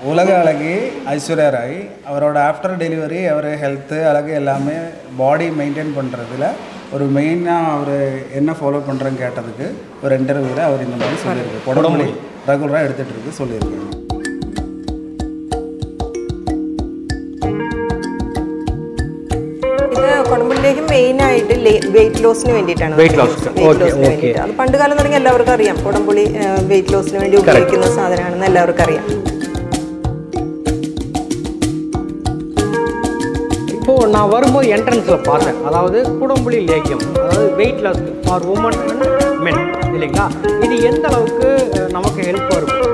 உலக அழகி ஐஸ்வர்யா ராய் அவரோட ஆஃப்டர் டெலிவரி அவர் ஹெல்த்து அழகு எல்லாமே பாடி மெயின்டைன் பண்ணுறதுல ஒரு மெயினாக அவர் என்ன ஃபாலோ பண்ணுறேன்னு கேட்டதுக்கு ஒரு இன்டர்வியூவில் அவர் இந்த மாதிரி சொல்லியிருக்கு உடம்புலி ரெகுலராக எடுத்துகிட்டு இருக்கு சொல்லியிருக்காங்க ഇത് കുടമ്പുള്ളിലേക്ക് മെയിൻ ആയിട്ട് വെയിറ്റ് ലോസിന് വേണ്ടിയിട്ടാണ് Weight loss. വെയിറ്റ് Okay, ലോസിന് okay. വേണ്ടിയിട്ട് അത് പണ്ട് കാലം തുടങ്ങി എല്ലാവർക്കും അറിയാം കുടംപുളി വെയിറ്റ് ലോസിന് വേണ്ടി ഉപയോഗിക്കുന്ന സാധനമാണെന്ന് എല്ലാവർക്കും അറിയാം இப்போ நான் வரும்போது என்ட்ரன்ஸில் பார்த்தேன் அதாவது குடம்புலி லேக்கியம் அதாவது weight loss for women and men இல்லைங்களா இது எந்த அளவுக்கு அஹ், நமக்கு ஹெல்ப்பாக இருக்கும்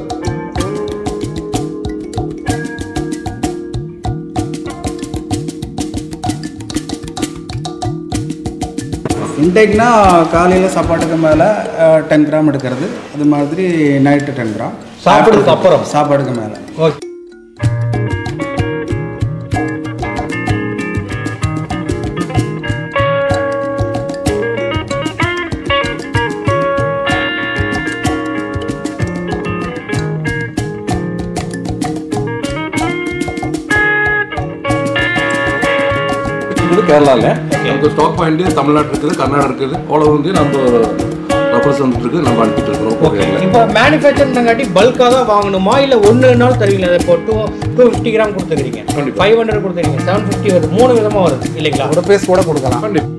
இன்டேக்னா காலையில் சாப்பாட்டுக்கு மேலே டென் கிராம் எடுக்கிறது அது மாதிரி நைட்டு டென் கிராம் சாப்பிடுறதுக்கு அப்புறம்? சாப்பாடுக்கு மேலே ஓகே இது கேரளாவில் நமக்கு ஸ்டாக் பாயிண்ட் தமிழ்நாடு இருக்குது கர்நாடகா இருக்குது ஆல் ஓவர் வந்து நம்ம ரெப்ரசன்ட் இருக்குது நம்ம அனுப்பிட்டு இருக்கிறோம் கோகையில் இப்போ மேனுஃபேக்சர்ங்காட்டி பல்காக தான் வாங்கணுமா இல்லை ஒன்று நாள் தருவீங்களா இப்போ டூ டூ ஃபிஃப்டி கிராம் கொடுத்துக்கிறீங்க கண்டிப்பா. ஃபைவ் ஹண்ட்ரட் கொடுத்துறீங்க செவன் ஃபிஃப்டி வருது மூணு விதமாக வருது இல்லைங்களா ஒரு பீஸ் கூட கொடுக்கலாம் கண்டிப்பாக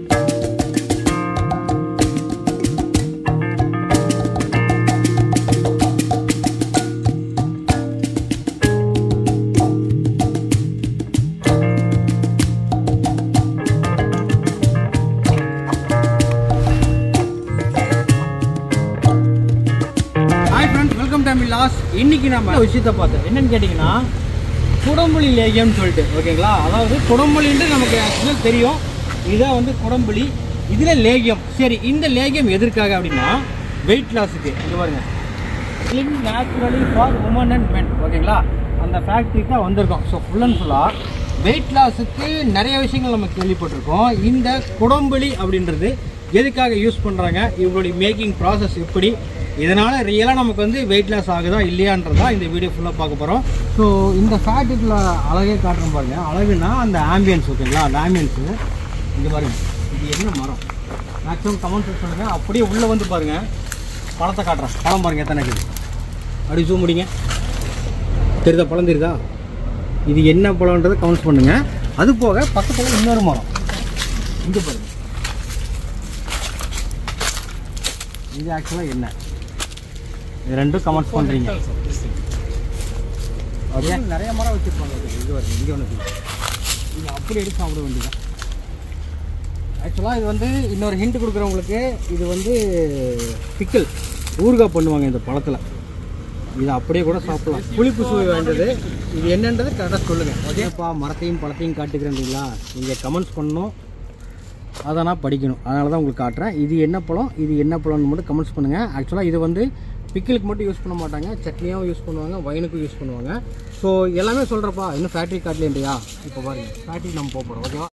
hi friends welcome time loss இன்னைக்கு நம்ம ஒரு விஷயத்தை பார்த்தோம் என்னன்னு கேட்டிங்கன்னா குடம்புலி லேகியம்னு சொல்லிட்டு ஓகேங்களா அதாவது குடம்புலின்ட்டு நமக்கு ஆக்சுவலாக தெரியும் இதான் வந்து குடம்புலி இதில் லேகியம் சரி இந்த லேகியம் எதற்காக அப்படின்னா வெயிட் லாஸுக்கு இங்கே பாருங்க slim naturally for women and men ஓகேங்களா அந்த ஃபேக்ட்ரிக்கு தான் வந்திருக்கோம் ஸோ ஃபுல் அண்ட் ஃபுல்லாக வெயிட் லாஸுக்கு நிறைய விஷயங்கள் நம்ம கேள்விப்பட்டிருக்கோம் இந்த குடம்புலி அப்படின்றது எதுக்காக யூஸ் பண்ணுறாங்க இவங்களுடைய மேக்கிங் ப்ராசஸ் எப்படி இதனால் ரியலாக நமக்கு வந்து வெயிட் லாஸ் ஆகுதா இல்லையான்றதா இந்த வீடியோ ஃபுல்லாக பார்க்க போகிறோம் ஸோ இந்த ஃபேக்ட்ரிக்குள்ள அழகே காட்டுறோம் பாருங்க அழகுனா அந்த ஆம்பியன்ஸ் ஓகேங்களா அந்த ஆம்பியன்ஸு இங்கே பாருங்க இது என்ன மரம் மேக்ஸிமம் கமெண்ட் பண்ணுங்கள் அப்படியே உள்ளே வந்து பாருங்கள் பழத்தை காட்டுறேன் பழம் பாருங்க எத்தனை இருக்குது அப்படி ஜூம் முடிங்க தெரியுதா பழம் தெரியுதா இது என்ன பழம்ன்றதை கமெண்ட்ஸ் பண்ணுங்க அது போக பக்கத்தில் இன்னொரு மரம் இங்கே பாருங்க இது ஆக்சுவலாக என்ன இது ரெண்டும் கமெண்ட்ஸ் பண்ணுறீங்க அப்படியே நிறைய மரம் வச்சுருப்பாங்க இது வருது இங்கே ஒன்று இது அப்படி எடுத்து சாப்பிட வேண்டியதான் ஆக்சுவலாக இது வந்து இன்னொரு ஹிண்ட் கொடுக்குறவங்களுக்கு இது வந்து பிக்கல் ஊறுகாய் பண்ணுவாங்க இந்த பழத்தில் இது அப்படியே கூட சாப்பிடலாம் புளிப்பு சுவை வாய்ந்தது இது என்னன்றது கரெக்டாக சொல்லுங்கள் ஓகேப்பா மரத்தையும் பழத்தையும் காட்டுக்கிறேன்றீங்களா நீங்கள் கமெண்ட்ஸ் பண்ணணும் அதை நான் படிக்கணும் அதனால தான் உங்களுக்கு காட்டுறேன் இது என்ன பழம் இது என்ன பழம்னு மட்டும் கமெண்ட்ஸ் பண்ணுங்கள் ஆக்சுவலாக இது வந்து பிக்கிலுக்கு மட்டும் யூஸ் பண்ண மாட்டாங்க சட்னியாகவும் யூஸ் பண்ணுவாங்க வைனுக்கும் யூஸ் பண்ணுவாங்க ஸோ எல்லாமே சொல்கிறப்பா இன்னும் ஃபேக்ட்ரி காட்டலேன்றியா இப்போ பாருங்க ஃபேக்ட்ரி நம்ம போக போகிறோம் ஓகேவா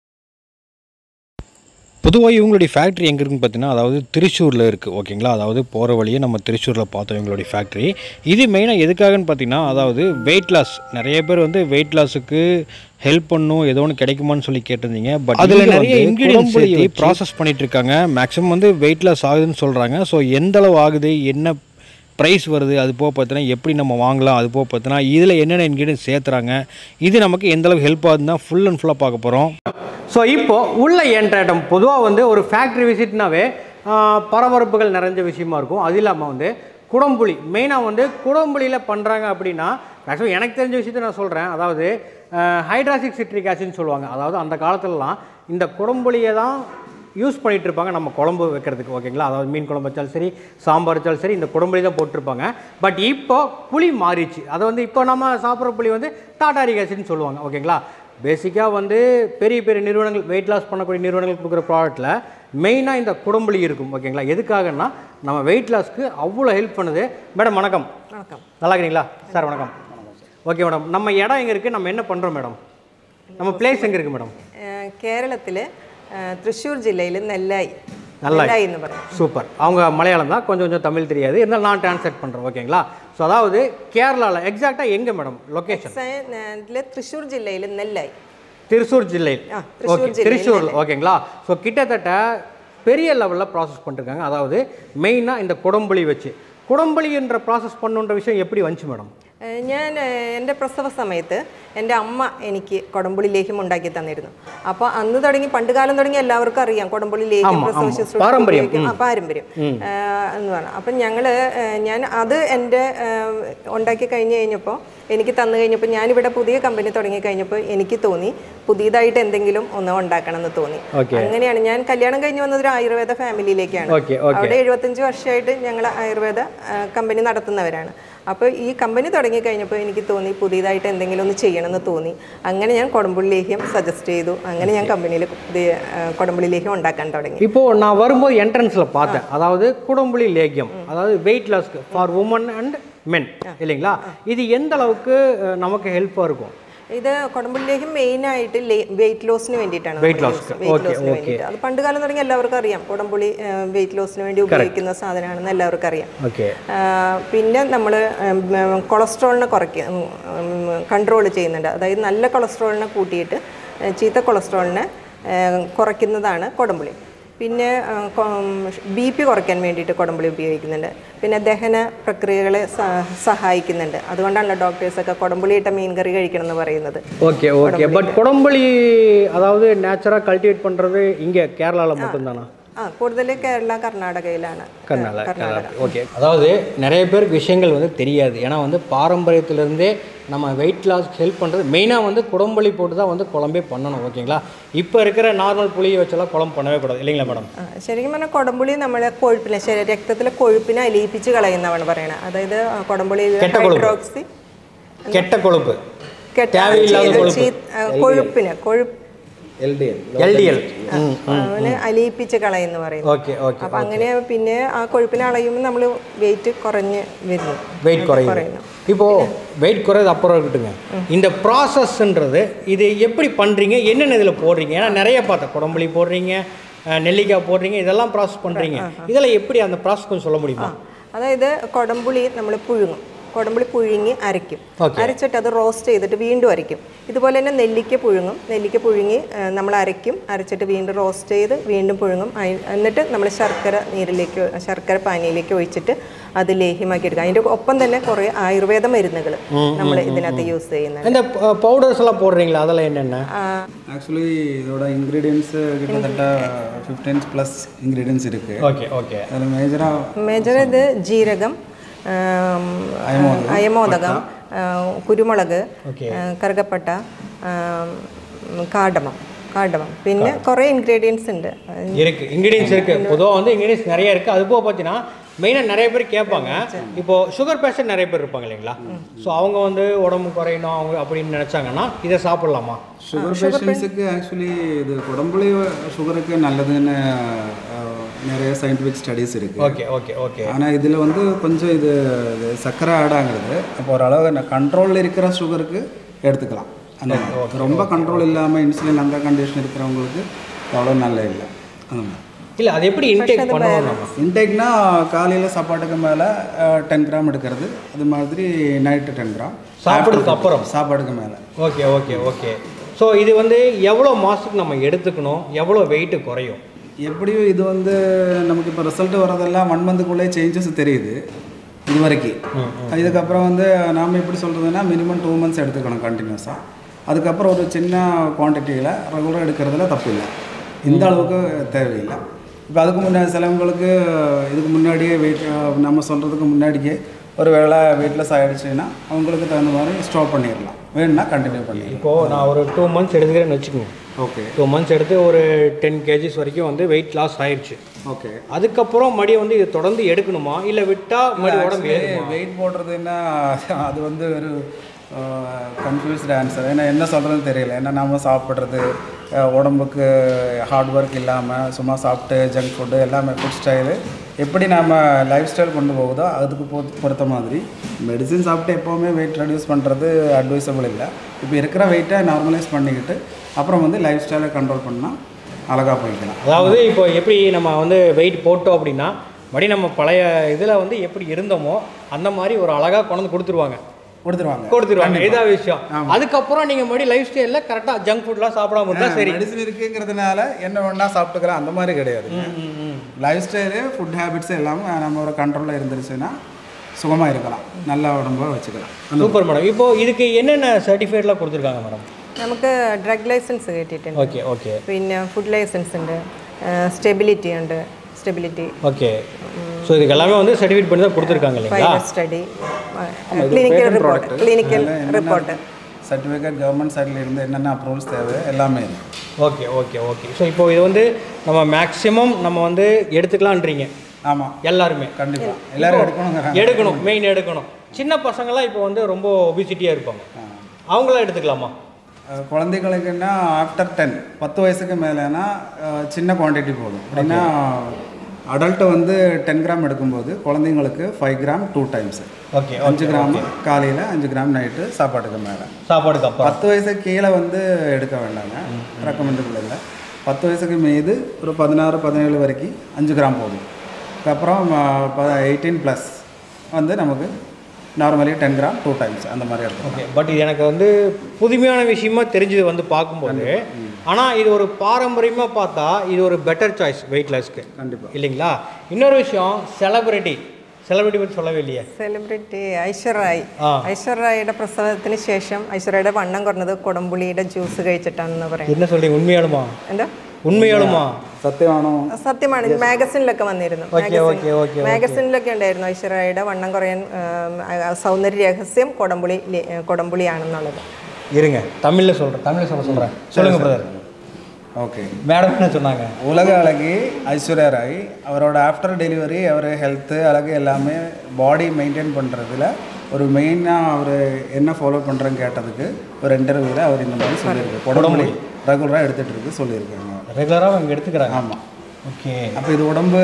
பொதுவாக இவங்களுடைய ஃபேக்ட்ரி எங்கே இருக்குன்னு பார்த்தீங்கன்னா அதாவது திருச்சூரில் இருக்குது ஓகேங்களா அதாவது போகிற வழியே நம்ம திருச்சூரில் பார்த்தோம் இவங்களுடைய ஃபேக்ட்ரி இது மெயினாக எதுக்காகன்னு பார்த்தீங்கன்னா அதாவது வெயிட் லாஸ் நிறைய பேர் வந்து வெயிட் லாஸுக்கு ஹெல்ப் பண்ணும் ஏதோ ஒன்று கிடைக்குமான்னு சொல்லி கேட்டிருந்தீங்க பட் அதில் நிறைய இன்க்ரீடியன்ஸ் சேர்த்து ப்ராசஸ் பண்ணிட்டு இருக்காங்க மேக்ஸிமம் வந்து வெயிட் லாஸ் ஆகுதுன்னு சொல்கிறாங்க ஸோ எந்த அளவு ஆகுது என்ன ப்ரைஸ் வருது அது போக பார்த்தீங்கன்னா எப்படி நம்ம வாங்கலாம் அது போக பார்த்தீங்கன்னா இதில் என்னென்ன இன்க்ரீடியன்ஸ் சேர்த்துறாங்க இது நமக்கு எந்த அளவுக்கு ஹெல்ப் ஆகுதுன்னா ஃபுல் அண்ட் ஃபுல்லாக பார்க்க போகிறோம் ஸோ இப்போ உள்ள என்ட்ராட்டம் பொதுவாக வந்து ஒரு ஃபேக்ட்ரி விசிட்னாவே பரபரப்புகள் நிறைஞ்ச விஷயமா இருக்கும் அது இல்லாமல் வந்து குடம்புளி மெயினாக வந்து குடம்புளியில் பண்ணுறாங்க அப்படின்னா மேக்ஸிமம் எனக்கு தெரிஞ்ச விஷயத்த நான் சொல்கிறேன் அதாவது ஹைட்ராசிக் சிட்ரிக் ஆசிட்னு சொல்லுவாங்க அதாவது அந்த காலத்துலலாம் இந்த குடம்புளியை தான் யூஸ் பண்ணிட்டு இருப்பாங்க நம்ம குழம்பு வைக்கிறதுக்கு ஓகேங்களா அதாவது மீன் குழம்பு வச்சாலும் சரி சாம்பார் வச்சாலும் சரி இந்த குடம்புளி தான் போட்டிருப்பாங்க பட் இப்போ புளி மாறிடுச்சு அதை வந்து இப்போ நம்ம சாப்பிட்ற புளி வந்து டாட்டாரிக் ஆசிட்னு சொல்லுவாங்க ஓகேங்களா பேசிக்காக வந்து பெரிய பெரிய நிறுவனங்கள் வெயிட் லாஸ் பண்ணக்கூடிய நிறுவனங்கள் கொடுக்குற ப்ராடக்ட்டில் மெயினாக இந்த குடம்புளி இருக்கும் ஓகேங்களா எதுக்காகன்னா நம்ம வெயிட் லாஸ்க்கு அவ்வளோ ஹெல்ப் பண்ணுது மேடம் வணக்கம் வணக்கம் நல்லா இருக்கிறீங்களா சார் வணக்கம் ஓகே மேடம் நம்ம இடம் எங்கே இருக்குது நம்ம என்ன பண்ணுறோம் மேடம் நம்ம பிளேஸ் எங்கே இருக்குது மேடம் കേരളത്തിൽ തൃശ്ശൂർ ജില്ലയിൽ നെല്ലായി നെല്ലായി. നെല്ലായി എന്ന് പറയും சூப்பர் அவங்க மலையாளம் தான் கொஞ்சம் கொஞ்சம் தமிழ் தெரியாது இருந்தாலும் நான் டிரான்ஸ்லேட் பண்ணுறேன் ஓகேங்களா ஸோ அதாவது கேரளாவில் எக்ஸாக்டாக எங்கே மேடம் லொக்கேஷன் ഇതില് തൃശ്ശൂർ ജില്ലയിൽ നെല്ലായി திருச்சூர் ஜில்லையில் ஆ, திருச்சூர் ஓகே ஜில்லையில் திருச்சூர் ஓகேங்களா ஸோ கிட்டத்தட்ட பெரிய லெவலில் ப்ராசஸ் பண்ணிருக்காங்க அதாவது மெயினாக இந்த குடம்புளி வச்சு குடம்புளின்ற ப்ராசஸ் பண்ணுன்ற விஷயம் எப்படி வந்துச்சு மேடம் ഏഹ് ഞാൻ ഏഹ് എൻ്റെ പ്രസവ സമയത്ത് എൻ്റെ അമ്മ എനിക്ക് കൊടമ്പുളി ലേഹ്യം ഉണ്ടാക്കി തന്നിരുന്നു അപ്പോൾ അന്ന് തുടങ്ങി പണ്ട് കാലം തുടങ്ങി എല്ലാവർക്കും അറിയാം കൊടമ്പുളി ലേഹ്യം ആമാ, പ്രസവ ആമാ. ശുശ്രൂഷ പാരമ്പര്യം, ഉപയോഗിക്കും. ആ, പാരമ്പര്യം ഏഹ് എന്ന് പറഞ്ഞു അപ്പം ഞങ്ങൾ ഞാൻ അത് എൻ്റെ ഏഹ് ഉണ്ടാക്കി കഴിഞ്ഞ് കഴിഞ്ഞപ്പോൾ എനിക്ക് തന്നു കഴിഞ്ഞപ്പോൾ ഞാനിവിടെ പുതിയ കമ്പനി തുടങ്ങി കഴിഞ്ഞപ്പോൾ എനിക്ക് തോന്നി പുതിയതായിട്ട് എന്തെങ്കിലും ഒന്ന് ഉണ്ടാക്കണം എന്ന് തോന്നി Okay. അങ്ങനെയാണ് ഞാൻ കല്യാണം കഴിഞ്ഞ് വന്നത് ഒരു ആയുർവേദ ഫാമിലിയിലേക്കാണ് Okay, okay. അവിടെ എഴുപത്തഞ്ച് വർഷമായിട്ട് ഞങ്ങൾ ആയുർവേദ ആ, കമ്പനി നടത്തുന്നവരാണ് അപ്പോൾ ഈ കമ്പനി തുടങ്ങി കഴിഞ്ഞപ്പോൾ എനിക്ക് തോന്നി പുതിയതായിട്ട് എന്തെങ്കിലും ഒന്ന് ചെയ്യണമെന്ന് തോന്നി അങ്ങനെ ഞാൻ കൊടമ്പുള്ളി ലേഹ്യം സജസ്റ്റ് ചെയ്തു അങ്ങനെ ഞാൻ കമ്പനിയിൽ പുതിയ ആ, കൊടമ്പുള്ളി ലേഹ്യം ഉണ്ടാക്കാൻ തുടങ്ങി இப்போ நான் வரும்போது என்ட்ரன்ஸில் பார்த்தேன் அதாவது குடம்புளி லேகியம் அதாவது வெயிட் லாஸ்க்கு ஃபார் உமன் அண்ட் மென் இல்லைங்களா இது எந்த அளவுக்கு அஹ், நமக்கு ஹெல்ப்பாக இருக்கும் ഇത് കൊടമ്പുള്ളി ലേഹ്യം മെയിനായിട്ട് വെയിറ്റ് ലോസിന് വേണ്ടിയിട്ടാണ് Weight loss ക്ക്. വെയിറ്റ് Okay, ലോസിന് okay. വേണ്ടിയിട്ട് അത് പണ്ട് കാലം തുടങ്ങി എല്ലാവർക്കും അറിയാം കൊടമ്പുള്ളി വെയിറ്റ് ലോസിന് വേണ്ടി ഉപയോഗിക്കുന്ന സാധനമാണെന്ന് എല്ലാവർക്കും അറിയാം ஓகே ആ, പിന്നെ നമ്മൾ കൊളസ്ട്രോളിനെ കുറയ്ക്കുക കൺട്രോൾ ചെയ്യുന്നുണ്ട് അതായത് നല്ല കൊളസ്ട്രോളിനെ കൂട്ടിയിട്ട് ഏ, ചീത്ത കൊളസ്ട്രോളിനെ ഏ, കുറയ്ക്കുന്നതാണ് കൊടമ്പുളി പിന്നെ ബി പി കുറയ്ക്കാൻ വേണ്ടിയിട്ട് കൊടമ്പുളി ഉപയോഗിക്കുന്നുണ്ട് പിന്നെ ദഹന പ്രക്രിയകളെ സ- സഹായിക്കുന്നുണ്ട് അതുകൊണ്ടാണല്ലോ ഡോക്ടേഴ്സൊക്കെ കൊടമ്പുളി ഇട്ട മീൻ കറി കഴിക്കണം എന്ന് പറയുന്നത് ஓகே ஓகே பட் குடம்புளி அதாவது நேச்சராக கல்டிவேட் பண்ணுறது இங்கே கேரளாவில் மட்டும்தானா ആ കൂടുതൽ കേരള കർണാടകയിലാണ് கர்நாடகா കർണാടക ஓகே அதாவது நிறைய பேருக்கு விஷயங்கள் வந்து தெரியாது ஏன்னா வந்து பாரம்பரியத்திலேருந்தே நம்ம வெயிட் லாஸ்க்கு ஹெல்ப் பண்ணுறது மெயினாக வந்து குடம்புளி போட்டு தான் வந்து குழம்பே பண்ணணும் ஓகேங்களா இப்போ இருக்கிற நார்மல் புளியை வச்செல்லாம் குழம்பு பண்ணவே கூடாது இல்லைங்களா மேடம் ആ, ശരിക്കും പറഞ്ഞാൽ കൊടമ്പുളി നമ്മളെ കൊഴുപ്പിനെ ശരീര രക്തത്തിലെ കൊഴുപ്പിനെ അലിയിപ്പിച്ച് കളയുന്നതാണ് പറയണത് അതായത് ആ, കൊടമ്പുളി കെട്ട കൊഴുപ്പ്. ഹൈഡ്രോക്സി கெட்ட கொழுப்பு കെട്ട தேவையில்லாத ചീത്ത- കൊഴുപ്പ്. ചീത്ത- ആ, കൊഴുപ്പിന് കൊഴുപ്പ് எல்டிஎல் അവനെ അലിയിപ്പിച്ച് കളയെന്ന് പറയുന്നു ஓகே ஓகே അപ്പൊ അങ്ങനെ പിന്നെ ആ കൊഴുപ്പിനെ അളയുമ്പോൾ നമ്മൾ വെയിറ്റ് കുറഞ്ഞ് വരുന്നു வெயிட் குறையும் குறையணும். இப்போ வெயிட் குறைയത് அப்புறம் இருக்கட்டுங்க இந்த ப்ராசஸ்ன்றது இது எப்படி பண்ணுறீங்க என்னென்ன இதில் போடுறீங்க ஏன்னா நிறைய பார்த்தேன் குடம்புளி போடுறீங்க அஹ், நெல்லிக்காய் போடுறீங்க இதெல்லாம் ப்ராசஸ் பண்ணுறீங்க இதெல்லாம் எப்படி அந்த ப்ராசஸ் கொஞ்சம் சொல்ல முடியுமா അതായത് കൊടമ്പുളി നമ്മൾ പുഴുങ്ങും കൊടമ്പുളി പുഴുങ്ങി അരയ്ക്കും Okay. അരച്ചിട്ട് അത് റോസ്റ്റ് ചെയ്തിട്ട് വീണ്ടും അരയ്ക്കും ഇതുപോലെ തന്നെ നെല്ലിക്ക പുഴുങ്ങും നെല്ലിക്ക പുഴുങ്ങി ആ, നമ്മൾ അരയ്ക്കും അരച്ചിട്ട് വീണ്ടും റോസ്റ്റ് ചെയ്ത് വീണ്ടും പുഴുങ്ങും അയി- എന്നിട്ട് നമ്മൾ ശർക്കര നീരിലേക്ക് ശർക്കര പാനിയിലേക്ക് ഒഴിച്ചിട്ട് അത് ലേഹ്യമാക്കി എടുക്കുക അതിൻ്റെ ഒപ്പം തന്നെ കുറേ ആയുർവേദ മരുന്നുകൾ നമ്മൾ ഇതിനകത്ത് യൂസ് ചെയ്യുന്നുണ്ട് இந்த பவுடர்ஸ் எல்லாம் போடுறீங்களா அதெல்லாம் என்னென்ன ஆக்சுவலி இதோட இன்க்ரீடியன்ஸ் கிட்டத்தட்ட ஃபிஃப்டீன்ஸ் ப்ளஸ் இன்க்ரீடியன்ஸ் இருக்குது ஓகே ஓகே அதில் மேஜராக മേജർ ഇത് ജീരകം ആം, അയമോദകം ആ, കുരുമുളക് Okay. ആ, കറുകപ്പട്ട ആം, காடமம் காடமம் പിന്നെ കുറേ ഇൻഗ്രീഡിയൻസ് ഉണ്ട് இருக்கு இன்க்ரீடியன்ஸ் இருக்கு பொதுவாக வந்து இன்க்ரீடியன்ஸ் நிறைய இருக்கு அது போக பார்த்தீங்கன்னா மெயினாக நிறைய பேர் கேட்பாங்க இப்போ சுகர் பேஷண்ட் நிறைய பேர் இருப்பாங்க இல்லைங்களா ஸோ அவங்க வந்து உடம்பு குறையணும் அவங்க அப்படின்னு நினைச்சாங்கன்னா இதை சாப்பிடலாமா சுகர் பேஷண்ட்ஸுக்கு ஆக்சுவலி இது உடம்புல சுகருக்கு நல்லதுன்னு அஹ், நிறைய சயின்டிஃபிக் ஸ்டடீஸ் இருக்குது ஓகே ஓகே ஓகே ஆனால் இதில் வந்து கொஞ்சம் இது இது சர்க்கரை ஆட் ஆகுறது அப்போ ஓரளவு கண்ட்ரோலில் இருக்கிற சுகருக்கு எடுத்துக்கலாம் அந்த மாதிரி. ரொம்ப கண்ட்ரோல் இல்லாமல் இன்சுலின் அந்த கண்டிஷன் இருக்கிறவங்களுக்கு அவ்வளோ நல்ல இல்லை அந்த மாதிரி இல்லை அது எப்படி இன்டேக் பண்ணுவோம் நம்ம இன்டேக்னா காலையில் சாப்பாட்டுக்கு மேலே டென் கிராம் எடுக்கிறது அது மாதிரி நைட்டு டென் கிராம் சாப்பிடுறதுக்கு அப்புறம் சாப்பாட்டுக்கு மேலே ஓகே ஓகே ஓகே ஸோ இது வந்து எவ்வளோ மாதத்துக்கு நம்ம எடுத்துக்கணும் எவ்வளோ வெயிட்டு குறையும் எப்படியும் இது வந்து நமக்கு இப்போ ரிசல்ட் வரதெல்லாம் ஒன் மந்த்துக்குள்ளே சேஞ்சஸ் தெரியுது இது வரைக்கும் இதுக்கப்புறம் வந்து நாம் எப்படி சொல்கிறதுனா மினிமம் டூ மந்த்ஸ் எடுத்துக்கணும் கண்டினியூஸாக அதுக்கப்புறம் ஒரு சின்ன குவான்டிட்டியில் ரெகுலராக எடுக்கிறதுல தப்பு இல்லை இந்த அளவுக்கு தேவையில்லை இப்போ அதுக்கு முன்னாடி சிலவங்களுக்கு இதுக்கு முன்னாடியே வெயிட் நம்ம சொல்கிறதுக்கு முன்னாடியே ஒரு வேளை வெயிட்லெஸ் ஆகிடுச்சுன்னா அவங்களுக்கு தகுந்த மாதிரி ஸ்டாப் பண்ணிடலாம் வேணும்னா கண்டினியூ பண்ணிடலாம் இப்போது நான் ஒரு டூ மந்த்ஸ் எடுத்துக்கிறேன்னு வச்சுக்கோங்க ஓகே டூ மந்த்ஸ் எடுத்து ஒரு டென் கேஜிஸ் வரைக்கும் வந்து வெயிட் லாஸ் ஆயிடுச்சு ஓகே அதுக்கப்புறம் மறுபடியும் வந்து இது தொடர்ந்து எடுக்கணுமா இல்லை விட்டால் மறுபடியும் உடம்பு ஏறுமா? வெயிட் போடுறதுன்னா அது வந்து ஒரு கன்ஃபியூஸ்டு ஆன்சர் ஏன்னா என்ன சொல்கிறதுன்னு தெரியல ஏன்னா நம்ம சாப்பிட்றது அஹ், உடம்புக்கு ஹார்ட் ஒர்க் இல்லாமல் சும்மா சாப்பிட்டு ஜங்க் ஃபுட்டு எல்லாமே ஃபுட் ஸ்டைலு எப்படி நம்ம லைஃப் ஸ்டைல் கொண்டு போகுதோ அதுக்கு பொ பொறுத்த மாதிரி மெடிசின் சாப்பிட்டு எப்போவுமே வெயிட் ரெடியூஸ் பண்ணுறது அட்வைசபிள் இல்லை இப்போ இருக்கிற வெயிட்டை நார்மலைஸ் பண்ணிக்கிட்டு அப்புறம் வந்து லைஃப் ஸ்டைலை கண்ட்ரோல் பண்ணால் அழகாக போய்க்கலாம் அதாவது இப்போ எப்படி நம்ம வந்து வெயிட் போட்டோம் அப்படின்னா மறுபடியும் நம்ம பழைய இதில் வந்து எப்படி இருந்தோமோ அந்த மாதிரி ஒரு அழகாக கொண்டு வந்து கொடுத்துருவாங்க கொடுத்துருவாங்க கொடுத்துருவாங்க இதான் விஷயம் அதுக்கப்புறம் நீங்கள் மறுபடியும் லைஃப் ஸ்டைலில் கரெக்டாக ஜங்க் ஃபுட்லாம் சாப்பிடாம இருந்தால் சரி மெடிசன் இருக்குங்கிறதுனால என்ன வேணா சாப்பிட்டுக்கலாம் அந்த மாதிரி கிடையாது லைஃப் ஸ்டைலு ஃபுட் ஹேபிட்ஸ் எல்லாம் நம்ம ஒரு கண்ட்ரோலில் இருந்துருச்சுன்னா சுகமாக இருக்கலாம் நல்ல உடம்பா வச்சுக்கலாம் சூப்பர் மேடம் இப்போ இதுக்கு என்னென்ன சர்டிஃபிகேட்லாம் கொடுத்துருக்காங்க மேடம் നമുക്ക് ഡ്രഗ് ലൈസൻസ് കിട്ടിയിട്ടുണ്ട് ஓகே ஓகே പിന്നെ ഫുഡ് ലൈസൻസ് ഉണ്ട് സ്റ്റെബിലിറ്റി ഉണ്ട് സ്റ്റെബിലിറ്റി ஓகே ஸோ இதுக்கு எல்லாமே வந்து சர்டிஃபிகேட் பண்ணி தான் கொடுத்துருக்காங்க இல்லைங்களா fibre study clinical report clinical report certificate government சைடில் இருந்து என்னென்ன அப்ரூவல்ஸ் தேவை எல்லாமே இருக்கு ஓகே ஓகே ஓகே ஸோ இப்போ இது வந்து நம்ம மேக்ஸிமம் நம்ம வந்து எடுத்துக்கலான்றீங்க ஆமாம் எல்லாருமே கண்டிப்பாக எல்லாரும் எடுக்கணுங்கிறாங்க எடுக்கணும் மெயின் எடுக்கணும் சின்ன பசங்களாம் இப்போ வந்து ரொம்ப ஒபிசிட்டியாக இருப்பாங்க அவங்களாம் எடுத்துக்கலாமா அஹ் குழந்தைகளுக்குன்னா ஆஃப்டர் டென் பத்து வயசுக்கு மேலேனா அஹ், சின்ன குவான்டிட்டி போதும் அப்படின்னா அடல்ட்டை வந்து டென் கிராம் எடுக்கும்போது குழந்தைங்களுக்கு five gram two times okay அஞ்சு கிராம் காலையில் அஞ்சு கிராம் நைட்டு சாப்பாட்டுக்கு மேலே சாப்பாடுக்கு அப்புறம் பத்து வயசுக்கு கீழே வந்து எடுக்க வேண்டாங்க ரெக்கமெண்டபிள் இல்லை பத்து வயசுக்கு மீது ஒரு பதினாறு பதினேழு வரைக்கும் அஞ்சு கிராம் போதும் அதுக்கப்புறம் எயிட்டீன் ப்ளஸ் வந்து நமக்கு normally ten gram two times அந்த மாதிரி எடுத்துக்கலாம் ஓகே பட் இது எனக்கு வந்து புதுமையான விஷயமா தெரிஞ்சது வந்து பார்க்கும்போது ஆனால் இது ஒரு பாரம்பரியமாக பார்த்தா இது ஒரு பெட்டர் சாய்ஸ் வெயிட் லாஸ்க்கு கண்டிப்பாக இல்லைங்களா இன்னொரு விஷயம் செலிபிரிட்டி செலிபிரிட்டி பற்றி சொல்லவே இல்லையே സെലിബ്രിറ്റി ഐശ്വര്യായി ആ. ഐശ്വര്യയുടെ പ്രസവത്തിന് ശേഷം ഐശ്വര്യയുടെ വണ്ണം കുറഞ്ഞത് കുടംപുളിയുടെ ജ്യൂസ് കഴിച്ചിട്ടാണെന്ന് പറയുന്നത് என்ன சொல்றீங்க ഉண்மைയാളുமா എന്താ ഉண்மைയാളുமா സത്യമാണോ സത്യമാണ് ഇത് മാഗസിനിലൊക്കെ വന്നിരുന്നു ഓക്കെ, ഓക്കെ, ഓക്കെ, മാഗസിനിലൊക്കെ ഉണ്ടായിരുന്നു ഐശ്വര്യയുടെ വണ്ണം കുറയാൻ ഉം, ആ, സൗന്ദര്യ രഹസ്യം കുടംപുളി ലി- കുടംപുളിയാണെന്നുള്ളത് இருங்க தமிழில் சொல்கிறேன் தமிழில் சொல்ல சொல்கிறேன் சொல்லுங்க பிரதர் ஓகே மேடம் என்ன சொன்னாங்க உலக அழகி ஐஸ்வர்யா ராய் அவரோட ஆஃப்டர் டெலிவரி அவர் ஹெல்த்து அழகு எல்லாமே பாடி மெயின்டைன் பண்ணுறதுல ஒரு மெயினாக அவர் என்ன ஃபாலோ பண்ணுறேன்னு கேட்டதுக்கு ஒரு இன்டர்வியூவில் அவர் இந்த மாதிரி சொல்லியிருக்கு உடம்புல ரெகுலராக எடுத்துகிட்டு இருக்கு சொல்லியிருக்காங்க ரெகுலராக அவங்க எடுத்துக்கிறாங்க ஆமாம் ஓகே அப்போ இது உடம்பு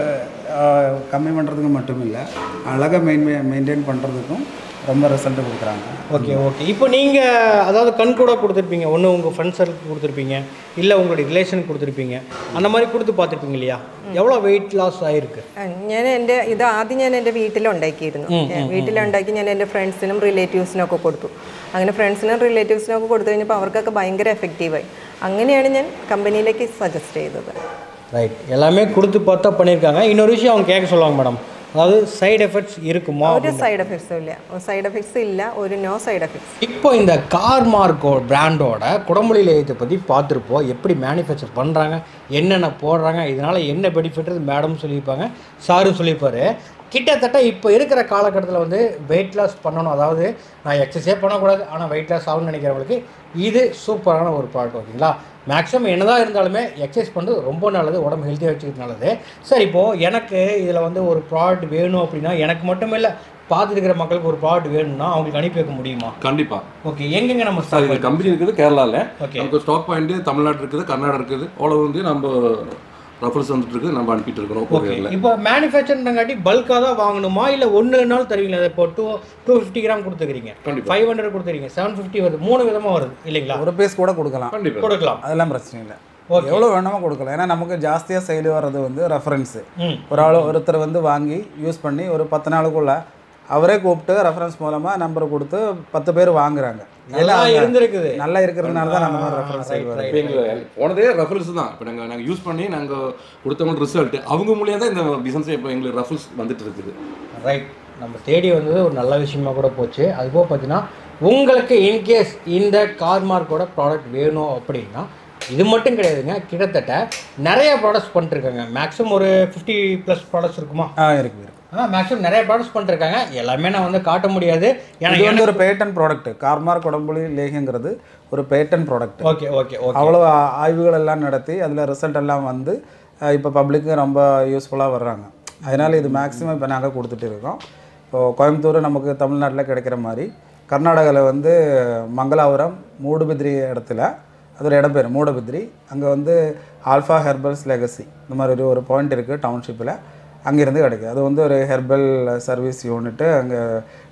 ஆஹ், கம்மி பண்ணுறதுக்கு மட்டும் இல்லை அழகை மெயின் மெயின்டைன் பண்ணுறதுக்கும் ரொம்ப ரிசல்ட் கொடுக்குறாங்க ஓகே ஓகே இப்போ நீங்கள் அதாவது கண் கூட கொடுத்துருப்பீங்க ஒன்று உங்கள் ஃப்ரெண்ட்ஸ் சர்க்கிள் கொடுத்துருப்பீங்க இல்லை உங்களுடைய ரிலேஷன் கொடுத்துருப்பீங்க அந்த மாதிரி கொடுத்து பார்த்துருப்பீங்க இல்லையா எவ்வளோ வெயிட் லாஸ் ஆகிருக்கு ആ, ഞാൻ എൻ്റെ ഇത് ആദ്യം ഞാൻ എൻ്റെ വീട്ടിലുണ്ടാക്കിയിരുന്നു ഞാൻ വീട്ടിലുണ്ടാക്കി ഞാൻ എൻ്റെ ഫ്രണ്ട്സിനും റിലേറ്റീവ്സിനും ഒക്കെ കൊടുത്തു അങ്ങനെ ഫ്രണ്ട്സിനും റിലേറ്റീവ്സിനും ഒക്കെ കൊടുത്തു കഴിഞ്ഞപ്പോൾ അവർക്കൊക്കെ ഭയങ്കര എഫക്റ്റീവായി അങ്ങനെയാണ് ഞാൻ കമ്പനിയിലേക്ക് സജസ്റ്റ് ചെയ്തത് ரைட் எல்லாமே கொடுத்து பார்த்தா பண்ணியிருக்காங்க இன்னொரு விஷயம் அவங்க கேட்க சொல்லுவாங்க மேடம் அதாவது சைடு எஃபெக்ட்ஸ் இருக்குமா ഒരു സൈഡ് എഫക്ട്സും ഇല്ല സൈഡ് എഫക്ട്സ് ഇല്ല ഒരു നോ സൈഡ് എഫക്ട്സ് இப்போ இந்த கார் மார்க்கோ பிராண்டோட குடம்புலி லேயத்தை பற்றி பார்த்துருப்போம் எப்படி மேனுஃபேக்சர் பண்ணுறாங்க என்னென்ன போடுறாங்க இதனால் என்ன பெனிஃபிட் மேடம் சொல்லியிருப்பாங்க சாரும் சொல்லியிருப்பாரு கிட்டத்தட்ட இப்போ இருக்கிற காலகட்டத்தில் வந்து வெயிட் லாஸ் பண்ணணும் அதாவது நான் எக்ஸசைஸே பண்ணக்கூடாது ஆனால் வெயிட் லாஸ் ஆகும்னு நினைக்கிறவங்களுக்கு இது சூப்பரான ஒரு ப்ராடக்ட் ஓகேங்களா மேக்ஸிமம் என்னதான் இருந்தாலுமே எக்ஸசைஸ் பண்ணுறது ரொம்ப நல்லது உடம்பு ஹெல்த்தியாக வச்சுக்கிறது நல்லது சார் இப்போது எனக்கு இதில் வந்து ஒரு ப்ராடக்ட் வேணும் அப்படின்னா எனக்கு மட்டும் இல்லை பார்த்துட்டு இருக்கிற மக்களுக்கு ஒரு ப்ராடக்ட் வேணும்னா அவங்களுக்கு அனுப்பி வைக்க முடியுமா கண்டிப்பா ஓகே எங்கெங்க நம்ம சார் இது கம்பெனி இருக்குது கேரளாவில் Okay. நமக்கு ஸ்டாக் பாயிண்ட் தமிழ்நாடு இருக்குது கர்நாடகா இருக்குது ஆல் ஓவர் வந்து நம்ம ரெஃபரன்ஸ் வந்துட்டு இருக்கு நம்ம அனுப்பிட்டு இருக்கிறோம் ஓகே courierல. இப்போ மேனுஃபேக்சர்ங்காட்டி பல்காக தான் வாங்கணுமா இல்லை ஒன்று நாள் தருவீங்களா இப்போ டூ டூ ஃபிஃப்டி கிராம் கொடுத்துக்கிறீங்க கண்டிப்பா. ஃபைவ் ஹண்ட்ரட் கொடுத்துறீங்க செவன் ஃபிஃப்டி வருது மூணு விதமாக வருது இல்லைங்களா ஒரு பீஸ் கூட கொடுக்கலாம் கண்டிப்பா கொடுக்கலாம் அதெல்லாம் பிரச்சனை இல்லை எவ்வளோ வேணுமோ கொடுக்கலாம் ஏன்னா நமக்கு ஜாஸ்தியாக செயல் வர்றது வந்து ரெஃபரன்ஸு ம் ஒரு ஆள் ஒருத்தர் வந்து வாங்கி யூஸ் பண்ணி ஒரு பத்து நாளுக்குள்ள அவரே கூப்பிட்டு ரெஃபரன்ஸ் மூலமாக நம்பர் கொடுத்து பத்து பேர் வாங்குறாங்க ஏன்னா எல்லாம் அவங்க இருந்திருக்குது நல்லா இருக்கிறதுனால தான் அந்த மாதிரி ரெஃபரன்ஸ் செயல் வருது இப்போ எங்களுக்கு போனதே ரெஃபரன்ஸ் தான் இப்போ நாங்கள் நாங்கள் யூஸ் பண்ணி நாங்கள் கொடுத்தவங்க ரிசல்ட் அவங்க மூலியம் தான் இந்த பிசினஸ் இப்போ எங்களுக்கு ரெஃபரன்ஸ் வந்துட்டு இருக்குது ரைட் நம்ம தேடி வந்தது ஒரு நல்ல விஷயமா கூட போச்சு அதுபோக பார்த்தீங்கன்னா உங்களுக்கு இன்கேஸ் இந்த கார்மார்க்கோட ப்ராடக்ட் வேணும் அப்படின்னா இது மட்டும் கிடையாதுங்க கிட்டத்தட்ட நிறைய ப்ராடக்ட்ஸ் பண்ணிட்டுருக்காங்க மேக்ஸிமம் ஒரு ஃபிஃப்டி ப்ளஸ் ப்ராடக்ட்ஸ் இருக்குமா ஆ இருக்கு இருக்கு ஆ மேக்ஸிமம் நிறைய ப்ராடக்ட்ஸ் பண்ணிருக்காங்க எல்லாமே நான் வந்து காட்ட முடியாது ஏன்னா இது வந்து ஒரு பேட்டன் ப்ராடக்ட் கார்மார் குடம்புலி லேகிங்கிறது ஒரு patent product okay okay okay அவ்வளோ ஆ- ஆய்வுகள் எல்லாம் நடத்தி அதில் ரிசல்ட் எல்லாம் வந்து இப்போ பப்ளிக்கு ரொம்ப யூஸ்ஃபுல்லாக வர்றாங்க அதனால் இது மேக்ஸிமம் இப்போ நாங்கள் கொடுத்துட்டு இருக்கோம் இப்போது கோயம்புத்தூர் நமக்கு தமிழ்நாட்டில் கிடைக்கிற மாதிரி கர்நாடகாவில் வந்து மங்களாபுரம் மூடுபித்ரி இடத்துல அதோட இடம் பேர் மூடபித்ரி அங்கே வந்து ஆல்ஃபா ஹெர்பல்ஸ் லெகசி இந்த மாதிரி ஒரு ஒரு பாயிண்ட் இருக்குது டவுன்ஷிப்பில் அங்கேருந்து கிடைக்கும் அது வந்து ஒரு ஹெர்பல் சர்வீஸ் யூனிட்டு அங்கே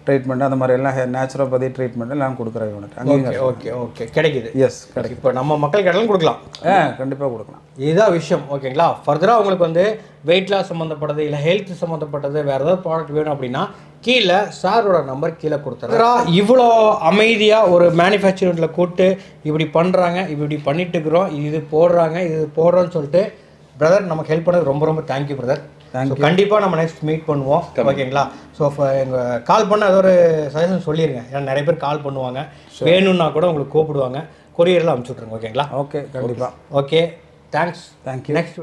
ட்ரீட்மெண்ட் அந்த மாதிரி எல்லாம் நேச்சுரோபதி ட்ரீட்மெண்ட் எல்லாம் கொடுக்குறோம் இவனுக்கு அங்கேயும் ஓகே ஓகே ஓகே கிடைக்குது எஸ் கிடைக்கும் இப்போ நம்ம மக்கள் கேட்டாலும் கொடுக்கலாம் ஆ கண்டிப்பாக கொடுக்கலாம் இதுதான் விஷயம் ஓகேங்களா ஃபர்தராக உங்களுக்கு வந்து வெயிட் லாஸ் சம்மந்தப்பட்டது இல்லை ஹெல்த் சம்மந்தப்பட்டது வேறு ஏதாவது ப்ராடக்ட் வேணும் அப்படின்னா கீழே சாரோட நம்பர் கீழே கொடுத்துறேன் இவ்வளோ அமைதியாக ஒரு மேனுஃபேக்சரிங்கில் கூப்பிட்டு இப்படி பண்ணுறாங்க இப்படி பண்ணிட்டு இருக்கிறோம் இது போடுறாங்க இது போடுறோன்னு சொல்லிட்டு பிரதர் நமக்கு ஹெல்ப் பண்ணது ரொம்ப ரொம்ப தேங்க்யூ பிரதர் தேங்க்யூ கண்டிப்பாக நம்ம நெக்ஸ்ட் மீட் பண்ணுவோம் ஓகேங்களா ஸோ எங்கள் கால் பண்ண ஏதோ ஒரு சஜஷன் சொல்லிடுங்க ஏன்னா நிறைய பேர் கால் பண்ணுவாங்க வேணும்னா கூட உங்களுக்கு கூப்பிடுவாங்க கொரியரில் அனுப்பிச்சி விட்ருங்க ஓகேங்களா ஓகே கண்டிப்பாக okay thanks Thank you. Next